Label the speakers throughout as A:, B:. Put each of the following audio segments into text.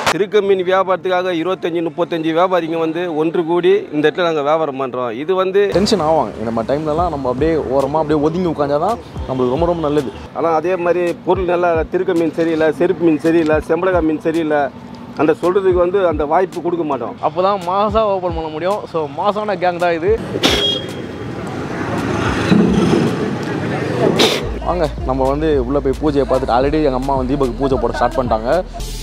A: திருக்க மீன் வியாபாரத்துக்காக இருபத்தஞ்சி முப்பத்தஞ்சு வியாபாரிங்க வந்து ஒன்று கூடி இந்த இடத்துல நாங்கள் வியாபாரம் பண்ணுறோம் இது வந்து
B: டென்ஷன் ஆவாங்க இந்த மாதிரி டைம்லலாம் நம்ம அப்படியே ஓரமாக அப்படியே ஒதுங்கி உட்காந்தாதான் நம்மளுக்கு ரொம்ப ரொம்ப நல்லது
A: ஆனால் அதே மாதிரி பொருள் நல்லா இல்லை. திருக்க மீன் சரியில்லை செருப்பு மீன் சரியில்லை செம்பளகா மீன் சரியில்லை அந்த சொல்கிறதுக்கு வந்து அந்த வாய்ப்பு கொடுக்க மாட்டோம்
B: அப்போ தான் மாசாக ஓப்பன் பண்ண முடியும் ஸோ மாசான கேங் தான் இது வாங்க நம்ம வந்து உள்ளே போய் பூஜையை பார்த்துட்டு ஆல்ரெடி எங்கள் அம்மா வந்து தீபக்கு பூஜை போட ஸ்டார்ட் பண்ணிட்டாங்க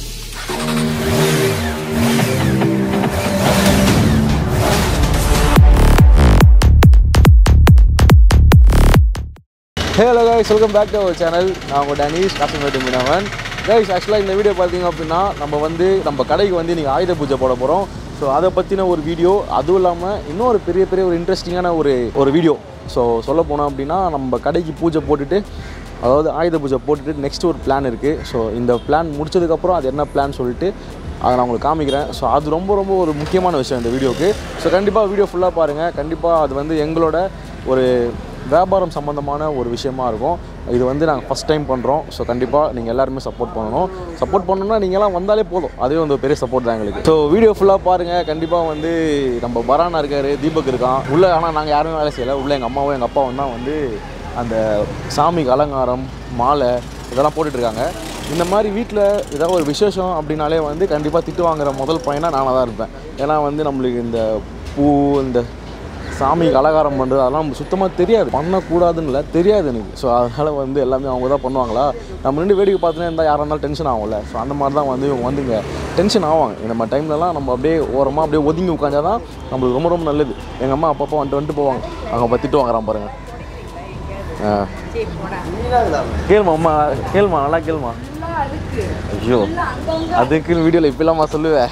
B: hello guys welcome back to our channel நான் உங்கள் டேனிஷ் காசிமேட்டு மீனவன் கைஸ் ஆக்சுவலாக இந்த வீடியோ பார்த்தீங்க அப்படின்னா நம்ம வந்து நம்ம கடைக்கு வந்து நீங்கள் ஆயுத பூஜை போட போகிறோம் ஸோ அதை பற்றின ஒரு வீடியோ அதுவும் இல்லாமல் இன்னொரு பெரிய பெரிய ஒரு இன்ட்ரெஸ்டிங்கான ஒரு ஒரு வீடியோ ஸோ சொல்ல போனோம் அப்படின்னா நம்ம கடைக்கு பூஜை போட்டுட்டு அதாவது ஆயுத பூஜை போட்டுட்டு நெக்ஸ்ட் ஒரு பிளான் இருக்குது ஸோ இந்த பிளான் முடிச்சதுக்கப்புறம் அது என்ன பிளான் சொல்லிட்டு அதை நான் உங்களுக்கு காமிக்கிறேன் ஸோ அது ரொம்ப ரொம்ப ஒரு முக்கியமான விஷயம் இந்த வீடியோக்கு ஸோ கண்டிப்பாக வீடியோ ஃபுல்லாக பாருங்கள் கண்டிப்பாக அது வந்து எங்களோட ஒரு வியாபாரம் சம்மந்தமான ஒரு விஷயமா இருக்கும் இது வந்து நாங்கள் ஃபஸ்ட் டைம் பண்ணுறோம் ஸோ கண்டிப்பாக நீங்கள் எல்லாருமே சப்போர்ட் பண்ணணும் சப்போர்ட் பண்ணணும்னா நீங்களாம் வந்தாலே போதும் அதுவே வந்து ஒரு பெரிய சப்போர்ட் தான் எங்களுக்கு ஸோ வீடியோ ஃபுல்லாக பாருங்கள் கண்டிப்பாக வந்து நம்ம பரானா இருக்கார் தீபக் இருக்கான் உள்ளே ஆனால் நாங்கள் யாருமே வேலை செய்யலை உள்ளே எங்கள் அம்மாவும் எங்கள் அப்பாவும் தான் வந்து அந்த சாமிக்கு அலங்காரம் மாலை இதெல்லாம் போட்டுட்ருக்காங்க இந்த மாதிரி வீட்டில் ஏதாவது ஒரு விசேஷம் அப்படின்னாலே வந்து கண்டிப்பாக திட்டு வாங்குற முதல் பையனாக நானாக தான் இருப்பேன் ஏன்னா வந்து நம்மளுக்கு இந்த பூ இந்த சாமிக்கு அலங்காரம் பண்ணுறது அதெல்லாம் நமக்கு சுத்தமாக தெரியாது பண்ணக்கூடாதுன்னு இல்லை தெரியாது எனக்கு ஸோ அதனால் வந்து எல்லாமே அவங்க தான் பண்ணுவாங்களா நம்ம ரெண்டு வேடிக்கை பார்த்துனே இருந்தால் யாராக இருந்தாலும் டென்ஷன் ஆகும்ல ஸோ அந்த மாதிரி தான் வந்து இவங்க வந்துங்க டென்ஷன் ஆவாங்க இந்த மாதிரி டைம்லலாம் நம்ம அப்படியே ஓரமாக அப்படியே ஒதுங்கி உட்காந்தா தான் நம்மளுக்கு ரொம்ப ரொம்ப நல்லது எங்கள் அம்மா அப்பப்போ வந்துட்டு வந்துட்டு போவாங்க அவங்க பற்றிட்டு வாங்குறான் பாருங்க ஆ கேளுமா அம்மா கேளுமா நல்லா கேளுமா ஐயோ அதுக்குன்னு வீடியோவில் இப்படிலாமா சொல்லுவேன்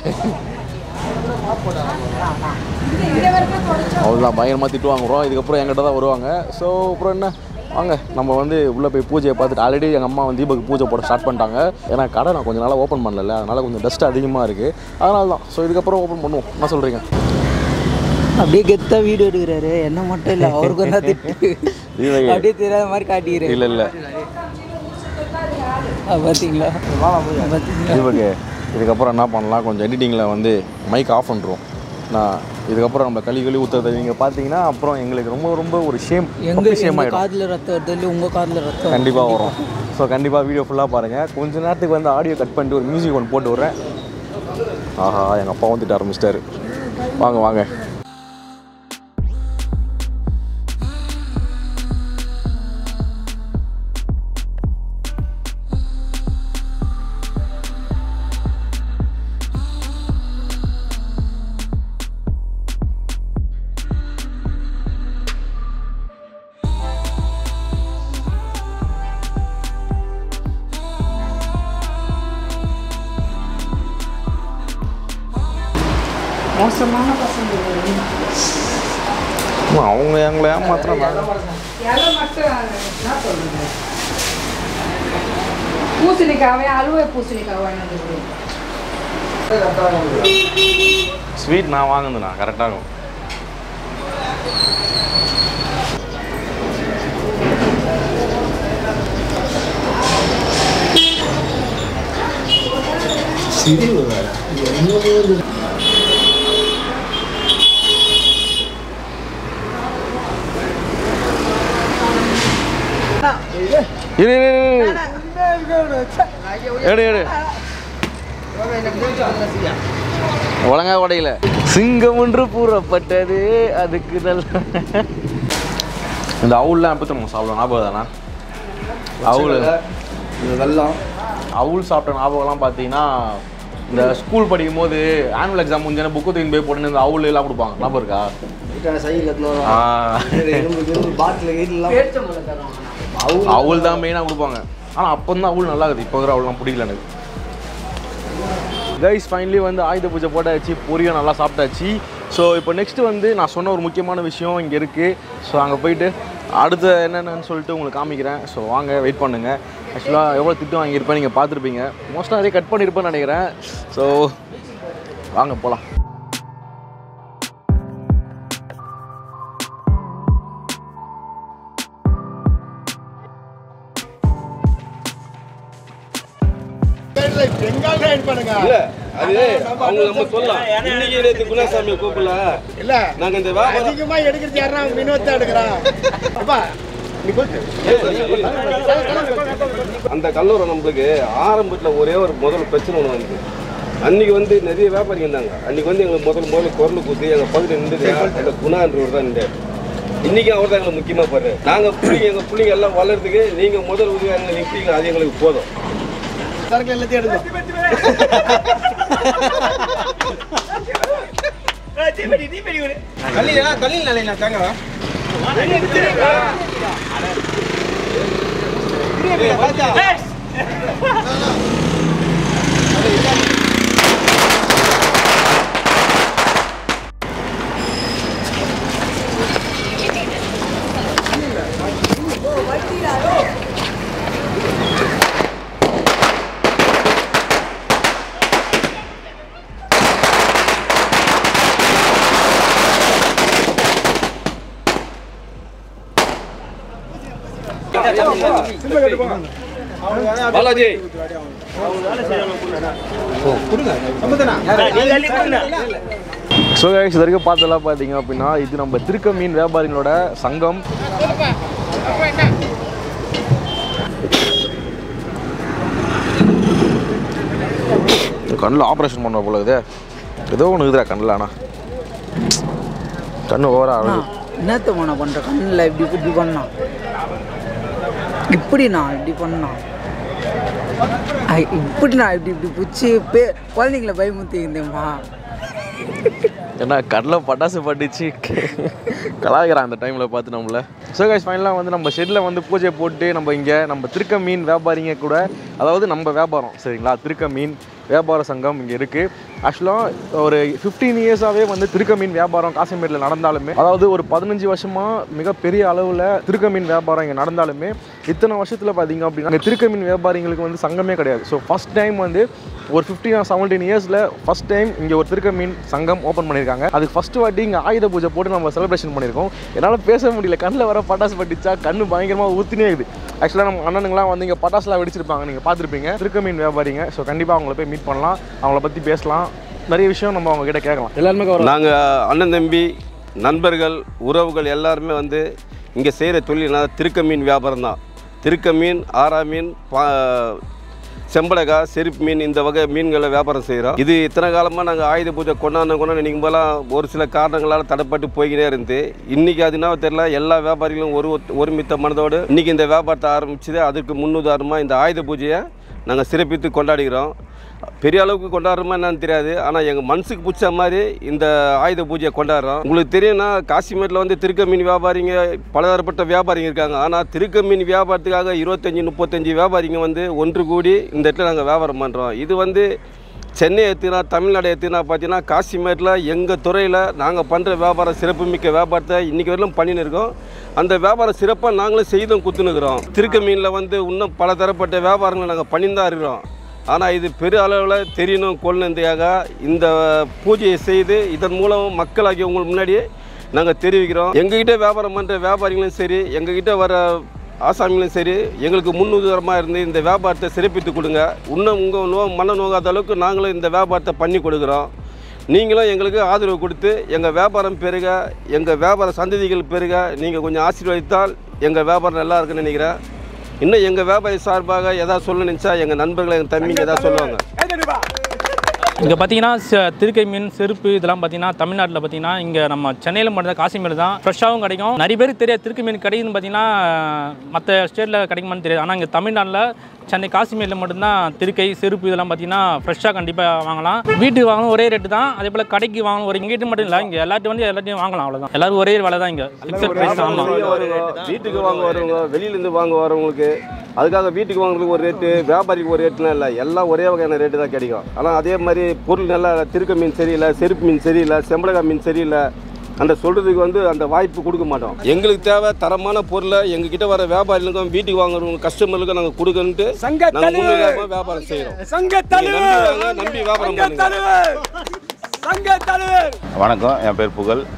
B: அவ்வளோதான் பயங்கரமாக திட்டு வாங்குறோம் இதுக்கப்புறம் எங்கிட்ட தான் வருவாங்க ஸோ அப்புறம் என்ன வாங்க நம்ம வந்து உள்ளே போய் பூஜையை பார்த்துட்டு ஆல்ரெடி எங்கள் அம்மா வந்து தீபக் பூஜை போட ஸ்டார்ட் பண்ணிட்டாங்க ஏன்னா கடை நான் கொஞ்சம் நாளாக ஓப்பன் பண்ணல அதனால் கொஞ்சம் டஸ்ட் அதிகமாக இருக்குது அதனால தான் ஸோ இதுக்கப்புறம் ஓப்பன் பண்ணுவோம் என்ன சொல்கிறீங்க
C: அப்படியே கெத்தா வீடியோ எடுக்கிறாரு என்ன மட்டும் இல்ல அவருக்கும் தான் திட்டு அப்படியே தெரியாத மாதிரி காட்டிக்கிறாரு
B: இல்லை இல்லை
C: அது பாத்தீங்களா பாத்தீங்களா
B: தீபக் இதுக்கப்புறம் என்ன பண்ணலாம் கொஞ்சம் எடிட்டிங்கில் வந்து மைக் ஆஃப் பண்ணுறோம் நான் இதுக்கப்புறம் நம்ம கழி கழி ஊற்றுறது நீங்கள் பார்த்தீங்கன்னா அப்புறம் எங்களுக்கு ரொம்ப ரொம்ப ஒரு ஷேம்
C: எங்க
B: ஷேம்
C: எங்க
B: ஆகிடும்
C: காதுல ரத்தம் வருது இல்லை உங்க காதுல ரத்தம் வருது.
B: கண்டிப்பாக வரும் ஸோ கண்டிப்பாக வீடியோ ஃபுல்லாக பாருங்கள் கொஞ்ச நேரத்துக்கு வந்து ஆடியோ கட் பண்ணிட்டு ஒரு மியூசிக் ஒன்று போட்டு விட்றேன் ஆஹா எங்கள் அப்பா வந்துட்டு ஆரம்பிச்சிட்டாரு வாங்க வாங்க
C: மோசமான பசங்க
B: அவங்க எங்களை ஏமாத்துறாங்க
D: இலை மட்டும் என்ன சொல்றது பூசணிக்காவே அலுவை பூசணிக்காய் வாங்கினது கொடு.
B: ஸ்வீட் நான் வாங்குதுண்ணா கரெக்டாக இருக்கும் இரு இரு, இரு, இரு. எடு எடு ஒழுங்கா உடையில சிங்கம் ஒன்று கூறப்பட்டது அதுக்கு நல்ல இந்த அவுல்லாம் எப்போ நம்ம சாப்பிடுவோம் ஞாபகம் தானே அவுல்
A: இது வெள்ளம்
B: அவுல் சாப்பிட்ட ஞாபகம்லாம் பார்த்தீங்கன்னா இந்த ஸ்கூல் படிக்கும் போது ஆனுவல் எக்ஸாம் முடிஞ்சா புக்கு தூக்கி போய் போட்டு இந்த அவுல் எல்லாம் கொடுப்பாங்க ஞாபகம் இருக்கா ஆ.
A: பாட்டில் கீட்டிலாம்
B: அவுல் தான் மெயினாக கொடுப்பாங்க ஆனால் அப்போ தான் அவுல் நல்லா இருக்குது இப்போ இருக்கிற அவுல்லாம் பிடிக்கல எனக்கு கைஸ் ஃபைனலி வந்து ஆயுத பூஜை போட்டாச்சு பொரியும் நல்லா சாப்பிட்டாச்சு ஸோ இப்போ நெக்ஸ்ட்டு வந்து நான் சொன்ன ஒரு முக்கியமான விஷயம் இங்கே இருக்குது ஸோ அங்கே போயிட்டு அடுத்து என்னென்னு சொல்லிட்டு உங்களுக்கு காமிக்கிறேன் ஸோ வாங்க வெயிட் பண்ணுங்கள் ஆக்சுவலாக எவ்வளோ திட்டம் வாங்கியிருப்பேன் நீங்கள் பார்த்துருப்பீங்க மோஸ்ட்டாக அதே கட் பண்ணியிருப்பேன்னு நினைக்கிறேன் ஸோ வாங்க போகலாம்
A: இல்ல அது அவங்க நம்ம சொல்லலாம் இன்னைக்கு நேற்று குணாசாமி கூப்பிடல
E: இல்ல
A: நாங்க இந்த வியாபாரம்
E: அதிகமா எடுக்கிறது யாரா வினோத் தான் எடுக்கிறான் அப்பா நீ கொஞ்சம்
A: அந்த கல்லூரம் நம்மளுக்கு ஆரம்பத்தில் ஒரே ஒரு முதல் பிரச்சனை ஒன்று வந்து அன்னைக்கு வந்து நிறைய வியாபாரிங்க இருந்தாங்க அன்னைக்கு வந்து எங்களுக்கு முதல் முதல்ல குரல் கூத்து எங்கள் பகுதியில் நின்றுது அந்த குணான்றவர் தான் நின்றார் இன்னைக்கு அவர் தான் எங்களுக்கு முக்கியமாக பாரு நாங்கள் பிள்ளைங்க எங்கள் பிள்ளைங்க எல்லாம் வளர்றதுக்கு நீங்கள் முதல் உதவி எங்களை நிற்பீங்க அது எங்களுக்கு போதும்
E: சரக்கு எல்லாத்தையும் எடுக்கும்
A: பாலாஜி
B: ஸோ கைஸ் இது வரைக்கும் பார்த்ததெல்லாம் பார்த்தீங்க அப்படின்னா இது நம்ம திருக்க மீன் வியாபாரிகளோட சங்கம் கண்ணில் ஆப்ரேஷன் பண்ண போல இது ஏதோ ஒன்று இருக்குதா கண்ணில் ஆனால் கண்ணு ஓவரா அழகு
C: என்னத்த நான் பண்ணுற கண்ணில் இப்படி இப்படி பண்ணான் இப்படி நான் இப்படி பண்ணான் ஐ, இப்படி நான் இப்படி இப்படி பிடிச்சி பே குழந்தைங்கள பயமுத்திருந்தேம்மா
B: ஏன்னா கடலில் பட்டாசு பட்டுச்சு கலாய்க்கிறான் அந்த டைமில் பார்த்து நம்மள ஸோ கைஸ் ஃபைனலாக வந்து நம்ம ஷெட்டில் வந்து பூஜை போட்டு நம்ம இங்கே நம்ம திருக்க மீன் வியாபாரிங்க கூட அதாவது நம்ம வியாபாரம் சரிங்களா திருக்க மீன் வியாபார சங்கம் இங்கே இருக்குது ஆக்சுவலாக ஒரு ஃபிஃப்டீன் இயர்ஸாகவே வந்து திருக்க மீன் வியாபாரம் காசிமேட்டில் நடந்தாலுமே அதாவது ஒரு பதினஞ்சு வருஷமாக மிகப்பெரிய அளவில் திருக்க மீன் வியாபாரம் இங்கே நடந்தாலுமே இத்தனை வருஷத்தில் பார்த்தீங்க அப்படின்னா இங்கே திருக்க மீன் வியாபாரிங்களுக்கு வந்து சங்கமே கிடையாது ஸோ ஃபஸ்ட் டைம் வந்து ஒரு ஃபிஃப்டீன் ஆர் செவன்டீன் இயர்ஸில் ஃபஸ்ட் டைம் இங்கே ஒரு திருக்க மீன் சங்கம் ஓப்பன் பண்ணியிருக்காங்க அதுக்கு ஃபஸ்ட்டு வாட்டி இங்கே ஆயுத பூஜை போட்டு நம்ம செலிப்ரேஷன் பண்ணியிருக்கோம் என்னால் பேச முடியல கண்ணில் வர பட்டாசு பட்டுச்சா கண்ணு பயங்கரமாக ஊற்றினே இருக்குது ஆக்சுவலாக நம்ம அண்ணனுங்களாம் வந்து இங்கே பட்டாசுலாம் வெடிச்சிருப்பாங்க நீங்கள் பார்த்துருப்பீங்க திருக்க மீன் வியாபாரிங்க ஸோ கண்டிப்பாக அவங்கள போய் மீட் பண்ணலாம் அவங்கள பற்றி பேசலாம் நிறைய விஷயம் நம்ம அவங்க கிட்ட கேட்கலாம் எல்லாருமே கவர்
A: நாங்கள் அண்ணன் தம்பி நண்பர்கள் உறவுகள் எல்லாருமே வந்து இங்கே செய்கிற தொழில்னா திருக்க மீன் வியாபாரம் தான் திருக்க மீன் ஆரா மீன் பா செம்படகா செருப்பு மீன் இந்த வகை மீன்களை வியாபாரம் செய்கிறோம் இது இத்தனை காலமாக நாங்கள் ஆயுத பூஜை கொண்டாந்து கொண்டாந்து நினைக்கும் போலாம் ஒரு சில காரணங்களால் தடைப்பட்டு போய்கிட்டே இருந்து இன்றைக்கி அது என்ன தெரியல எல்லா வியாபாரிகளும் ஒரு ஒருமித்த மனதோடு இன்றைக்கி இந்த வியாபாரத்தை ஆரம்பிச்சது அதுக்கு முன்னுதாரணமாக இந்த ஆயுத பூஜையை நாங்கள் சிறப்பித்து கொண்டாடுகிறோம் பெரிய அளவுக்கு கொண்டாடுறோமா என்னன்னு தெரியாது ஆனால் எங்கள் மனசுக்கு பிடிச்ச மாதிரி இந்த ஆயுத பூஜையை கொண்டாடுறோம் உங்களுக்கு தெரியும்னா காசிமேட்டில் வந்து திருக்க மீன் வியாபாரிங்க பலதரப்பட்ட வியாபாரிங்க இருக்காங்க ஆனால் திருக்க மீன் வியாபாரத்துக்காக இருபத்தஞ்சி முப்பத்தஞ்சு வியாபாரிங்க வந்து ஒன்று கூடி இந்த இடத்துல நாங்கள் வியாபாரம் பண்ணுறோம் இது வந்து சென்னை எடுத்துனா தமிழ்நாடு எடுத்துனா பார்த்தீங்கன்னா காசிமேட்டில் எங்கள் துறையில் நாங்கள் பண்ணுற வியாபாரம் சிறப்புமிக்க வியாபாரத்தை இன்றைக்கி வரையிலும் பண்ணின்னு இருக்கோம் அந்த வியாபாரம் சிறப்பாக நாங்களும் செய்தும் குத்துனுக்குறோம் திருக்க மீனில் வந்து இன்னும் பல தரப்பட்ட வியாபாரங்களை நாங்கள் பண்ணின்னு தான் இருக்கிறோம் ஆனால் இது பெரிய அளவில் தெரியணும் கொள்ளுந்தையாக இந்த பூஜையை செய்து இதன் மூலம் மக்களாகிய உங்களுக்கு முன்னாடியே நாங்கள் தெரிவிக்கிறோம் எங்ககிட்ட வியாபாரம் பண்ணுற வியாபாரிகளும் சரி எங்ககிட்ட வர ஆசாமிகளும் சரி எங்களுக்கு முன்னுதாரணமாக இருந்து இந்த வியாபாரத்தை சிறப்பித்து கொடுங்க இன்னும் உங்கள் நோ மன நோகாத அளவுக்கு நாங்களும் இந்த வியாபாரத்தை பண்ணி கொடுக்குறோம் நீங்களும் எங்களுக்கு ஆதரவு கொடுத்து எங்கள் வியாபாரம் பெருக எங்கள் வியாபார சந்ததிகள் பெருக நீங்கள் கொஞ்சம் ஆசீர்வதித்தால் எங்கள் வியாபாரம் நல்லா இருக்குன்னு நினைக்கிறேன் இன்னும் எங்கள் வியாபாரி சார்பாக எதாவது சொல்ல நினச்சா எங்கள் நண்பர்கள் எங்கள் தம்பிங்க எதாவது சொல்லுவாங்க
F: இங்கே பார்த்தீங்கன்னா ச- திருக்கை மீன் செருப்பு இதெல்லாம் பார்த்தீங்கன்னா தமிழ்நாட்டில் பார்த்தீங்கன்னா இங்கே நம்ம சென்னையில் மட்டும் தான் காசிமேடு தான் ஃப்ரெஷ்ஷாகவும் கிடைக்கும் நிறைய பேருக்கு தெரியாது திருக்கை மீன் கிடைக்குதுன்னு பார்த்தீங்கன்னா மற்ற ஸ்டேட்டில் கிடைக்குமான்னு தெரியாது ஆனால் இங்கே தமிழ்நாட்டில் சென்னை காசிமேடில் மட்டும்தான் திருக்கை செருப்பு இதெல்லாம் பார்த்தீங்கன்னா ஃப்ரெஷ்ஷாக கண்டிப்பாக வாங்கலாம் வீட்டுக்கு வாங்கணும் ஒரே ரேட்டு தான் அதே போல் கடைக்கு வாங்கணும் ஒரு இங்கிட்டு மட்டும் இல்லை இங்கே எல்லாத்தையும் வந்து எல்லாத்தையும் வாங்கலாம் அவ்வளோதான் எல்லாரும் ஒரே விலை தான் இங்கே ஃபிக்ஸட் ப்ரைஸ் ஆமாம்
A: வெளிய வருங்க, வீட்டுக்கு வாங்க வரவங்க வெளியிலேருந்து வாங்க வரவங்களுக்கு அதுக்காக வீட்டுக்கு வாங்குறதுக்கு ஒரு ரேட்டு வியாபாரிக்கு ஒரு ரேட்டுலாம் இல்லை எல்லாம் ஒரே வகையான ரேட்டு தான் கிடைக்கும் ஆனால் அதே மாதிரி பொருள் நல்லா திருக்க மீன் சரியில்லை செருப்பு மீன் சரியில்லை செம்பளகா மீன் சரியில்லை அந்த சொல்கிறதுக்கு வந்து அந்த வாய்ப்பு கொடுக்க மாட்டோம் எங்களுக்கு தேவை தரமான பொருளை எங்ககிட்ட வர வியாபாரிகளுக்கும் வீட்டுக்கு வாங்குறவங்க கஸ்டமர்களுக்கும் நாங்கள் கொடுக்கணுன்ட்டு நாங்கள் முன்னுரிமை வியாபாரம் செய்கிறோம் நம்பி வாங்க நம்பி வியாபாரம் பண்ணுங்க
G: வணக்கம் என் பேர் புகழ்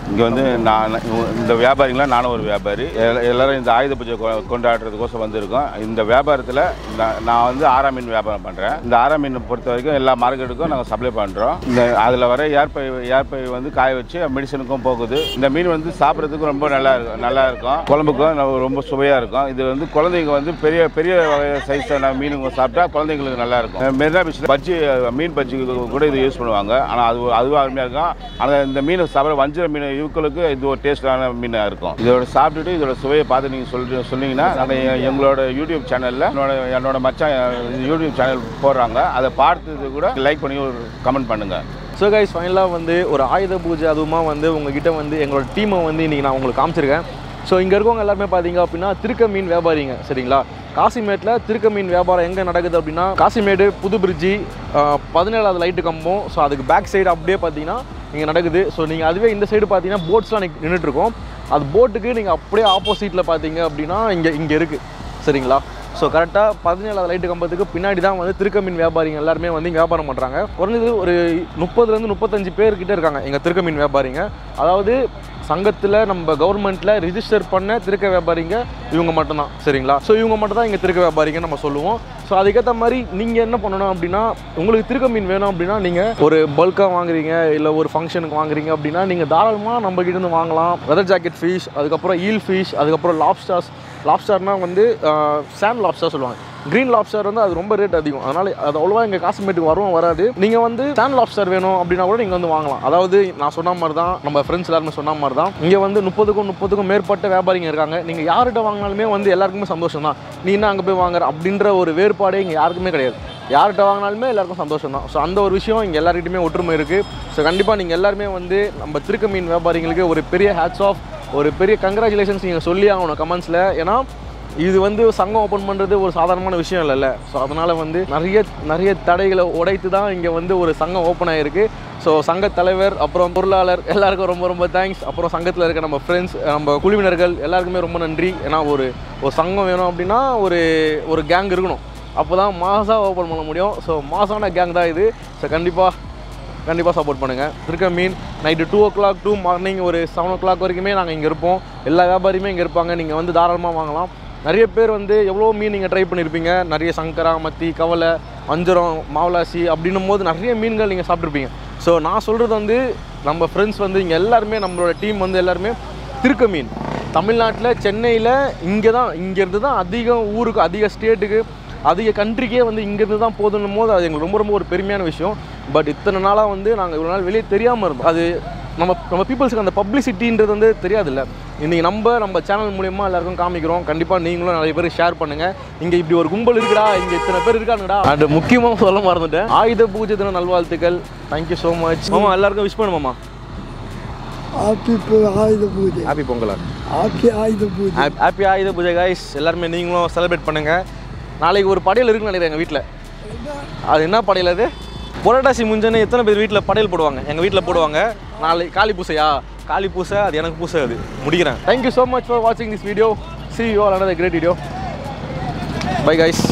G: இங்கே வந்து நான் இந்த வியாபாரிங்களாம் நானும் ஒரு வியாபாரி எல்லா- எல்லாரும் இந்த ஆயுத பூஜை கொ- கொண்டாடுறதுக்கோசம் வந்திருக்கோம் இந்த வியாபாரத்தில் நான் நான் வந்து ஆறாம் மீன் வியாபாரம் பண்ணுறேன் இந்த ஆறாம் மீன் பொறுத்த வரைக்கும் எல்லா மார்க்கெட்டுக்கும் நாங்கள் சப்ளை பண்ணுறோம் இந்த அதில் வர ஏற்பை ஏற்பை வந்து காய வச்சு மெடிசனுக்கும் போகுது இந்த மீன் வந்து சாப்பிட்றதுக்கும் ரொம்ப நல்லா இருக்கும் நல்லா இருக்கும் குழம்புக்கும் நம்ம ரொம்ப சுவையாக இருக்கும் இது வந்து குழந்தைங்க வந்து பெரிய பெரிய சைஸான மீனுங்க சாப்பிட்டா குழந்தைங்களுக்கு நல்லா இருக்கும் மெரினா பீச்சில் பஜ்ஜி மீன் பஜ்ஜி கூட இது யூஸ் பண்ணுவாங்க ஆனால் அது அதுவும் அருமையாக இருக்கும் ஆனால் இந்த மீன் சாப்பிட வஞ்சிர மீன் இவங்களுக்கு இது ஒரு டேஸ்டான மீனாக இருக்கும் இதோட சாப்பிட்டுட்டு இதோட சுவையை பார்த்து நீங்கள் சொல்லி சொன்னீங்கன்னா நாங்கள் எங்களோட யூடியூப் சேனலில் என்னோட என்னோட மச்சான் யூடியூப் சேனல் போடுறாங்க அதை பார்த்து கூட லைக் பண்ணி ஒரு கமெண்ட் பண்ணுங்கள்
B: ஸோ கைஸ் ஃபைனலாக வந்து ஒரு ஆயுத பூஜை அதுவுமா வந்து உங்ககிட்ட வந்து எங்களோட டீமை வந்து இன்றைக்கி நான் உங்களுக்கு காமிச்சிருக்கேன் ஸோ இங்கே இருக்கவங்க எல்லாருமே பார்த்தீங்க அப்படின்னா திருக்க மீன் வியாபாரிங்க சரிங்களா காசிமேட்டில் திருக்க மீன் வியாபாரம் எங்கே நடக்குது அப்படின்னா காசிமேடு புது பிரிட்ஜி பதினேழாவது லைட்டு கம்பம் ஸோ அதுக்கு பேக் சைடு அப்படியே பார்த்தீங்கன்னா இங்கே நடக்குது ஸோ நீங்கள் அதுவே இந்த சைடு பார்த்தீங்கன்னா போட்ஸ்லாம் நின்றுட்டுருக்கோம் அது போட்டுக்கு நீங்கள் அப்படியே ஆப்போசிட்டில் பார்த்தீங்க அப்படின்னா இங்கே இங்கே இருக்குது சரிங்களா ஸோ கரெக்டாக பதினேழாவது லைட்டு கம்பத்துக்கு பின்னாடி தான் வந்து திருக்க மீன் வியாபாரிங்க எல்லாருமே வந்து இங்கே வியாபாரம் பண்ணுறாங்க குறைஞ்சது ஒரு முப்பதுலேருந்து முப்பத்தஞ்சு பேர்கிட்ட இருக்காங்க எங்கள் திருக்க மீன் வியாபாரிங்க அதாவது சங்கத்தில் நம்ம கவர்மெண்ட்டில் ரிஜிஸ்டர் பண்ண திருக்க வியாபாரிங்க இவங்க மட்டும்தான் சரிங்களா ஸோ இவங்க மட்டும் தான் இங்கே திருக்க வியாபாரிங்க நம்ம சொல்லுவோம் ஸோ அதுக்கேற்ற மாதிரி நீங்கள் என்ன பண்ணணும் அப்படின்னா உங்களுக்கு திருக்க மீன் வேணும் அப்படின்னா நீங்கள் ஒரு பல்காக வாங்குறீங்க இல்லை ஒரு ஃபங்க்ஷனுக்கு வாங்குறீங்க அப்படின்னா நீங்கள் தாராளமாக நம்ம கிட்ட இருந்து வாங்கலாம் வெதர் ஜாக்கெட் ஃபிஷ் அதுக்கப்புறம் ஈல் ஃபிஷ் அதுக்கப்புறம் லாப்ஸ்டார்ஸ் லாப்ஸ்டார்னா வந்து சாண்ட் லாப்ஸ்டார் சொல்லுவாங்க க்ரீன் லாப்ஸ்டார் வந்து அது ரொம்ப ரேட் அதிகம் அதனால் அது அவ்வளோவா எங்கள் காசுமேட்டுக்கு வரவும் வராது நீங்கள் வந்து சாண்ட் லாப்ஸ்டார் வேணும் அப்படின்னா கூட நீங்கள் வந்து வாங்கலாம் அதாவது நான் சொன்ன மாதிரி தான் நம்ம ஃப்ரெண்ட்ஸ் எல்லாருமே சொன்ன மாதிரி தான் இங்கே வந்து முப்பதுக்கும் முப்பதுக்கும் மேற்பட்ட வியாபாரிங்க இருக்காங்க நீங்கள் யார்கிட்ட வாங்கினாலுமே வந்து எல்லாருக்குமே சந்தோஷம் தான் நீ என்ன அங்கே போய் வாங்குற அப்படின்ற ஒரு வேறுபாடே இங்கே யாருக்குமே கிடையாது யார்கிட்ட வாங்கினாலுமே எல்லாருக்கும் சந்தோஷம் தான் ஸோ அந்த ஒரு விஷயம் இங்கே எல்லாருக்கிட்டையுமே ஒற்றுமை இருக்குது ஸோ கண்டிப்பாக நீங்கள் எல்லாருமே வந்து நம்ம திருக்க மீன் வியாபாரிங்களுக்கு ஒரு பெரிய ஹேட்ஸ் ஆஃப் ஒரு பெரிய கங்க்ராச்சுலேஷன்ஸ் நீங்கள் சொல்லி ஆகணும் கமெண்ட்ஸில் ஏன்னா இது வந்து சங்கம் ஓப்பன் பண்ணுறது ஒரு சாதாரணமான விஷயம் இல்லைல்ல ஸோ அதனால் வந்து நிறைய நிறைய தடைகளை உடைத்து தான் இங்கே வந்து ஒரு சங்கம் ஓப்பன் ஆகிருக்கு ஸோ சங்க தலைவர் அப்புறம் பொருளாளர் எல்லாருக்கும் ரொம்ப ரொம்ப தேங்க்ஸ் அப்புறம் சங்கத்தில் இருக்க நம்ம ஃப்ரெண்ட்ஸ் நம்ம குழுவினர்கள் எல்லாருக்குமே ரொம்ப நன்றி ஏன்னா ஒரு ஒரு சங்கம் வேணும் அப்படின்னா ஒரு ஒரு கேங் இருக்கணும் அப்போ தான் மாசாக ஓப்பன் பண்ண முடியும் ஸோ மாசான கேங் தான் இது ஸோ கண்டிப்பாக கண்டிப்பாக சப்போர்ட் பண்ணுங்கள் திருக்க மீன் night two o'clock two morning ஒரு செவன் ஓ கிளாக் வரைக்குமே நாங்கள் இங்கே இருப்போம் எல்லா வியாபாரியுமே இங்கே இருப்பாங்க நீங்கள் வந்து தாராளமாக வாங்கலாம் நிறைய பேர் வந்து எவ்வளோ மீன் நீங்கள் ட்ரை பண்ணியிருப்பீங்க நிறைய சங்கரா மத்தி கவலை வஞ்சரம் மாவலாசி அப்படின்னும் போது நிறைய மீன்கள் நீங்கள் சாப்பிட்ருப்பீங்க ஸோ நான் சொல்கிறது வந்து நம்ம ஃப்ரெண்ட்ஸ் வந்து இங்கே எல்லாருமே நம்மளோட டீம் வந்து எல்லாருமே திருக்க மீன் தமிழ்நாட்டில் சென்னையில் இங்கே தான் இங்கேருந்து தான் அதிகம் ஊருக்கு அதிக ஸ்டேட்டுக்கு அதிக கண்ட்ரிக்கே வந்து இங்கேருந்து தான் போதுன்னும் போது அது எங்களுக்கு ரொம்ப ரொம்ப ஒரு பெருமையான விஷயம் பட் இத்தனை நாளாக வந்து நாங்கள் இவ்வளோ நாள் வெளியே தெரியாமல் இருந்தோம் அது நம்ம நம்ம பீப்புள்ஸுக்கு அந்த பப்ளிசிட்டின்றது வந்து தெரியாதுல்ல இன்றைக்கி நம்ம நம்ம சேனல் மூலியமாக எல்லாருக்கும் காமிக்கிறோம் கண்டிப்பாக நீங்களும் நிறைய பேர் ஷேர் பண்ணுங்கள் இங்கே இப்படி ஒரு கும்பல் இருக்குடா இங்கே இத்தனை பேர் இருக்கானுங்கடா அண்ட் முக்கியமாக சொல்ல மறந்துட்டேன் ஆயுத பூஜை தின நல்வாழ்த்துக்கள் தேங்க்யூ ஸோ மச் மாமா எல்லாருக்கும் விஷ் பண்ணுமாமா
E: ஹாப்பி ஆயுத பூஜை
B: ஹாப்பி பொங்கலா
E: ஹாப்பி ஆயுத பூஜை
B: ஹாப்பி ஆயுத பூஜை காய்ஸ் எல்லாருமே நீங்களும் செலிப்ரேட் பண்ணுங்கள் நாளைக்கு ஒரு படையல் இருக்குன்னு நினைக்கிறேன் எங்கள் வீட்டில் அது என்ன படையல் அது புரட்டாசி முஞ்சன்னு எத்தனை பேர் வீட்டில் படையல் போடுவாங்க எங்கள் வீட்டில் போடுவாங்க நாளைக்கு காளி பூசையா காளி பூசை அது எனக்கு பூசை அது முடிக்கிறேன் தேங்க்யூ ஸோ மச் ஃபார் வாட்சிங் this video see you all another great video bye guys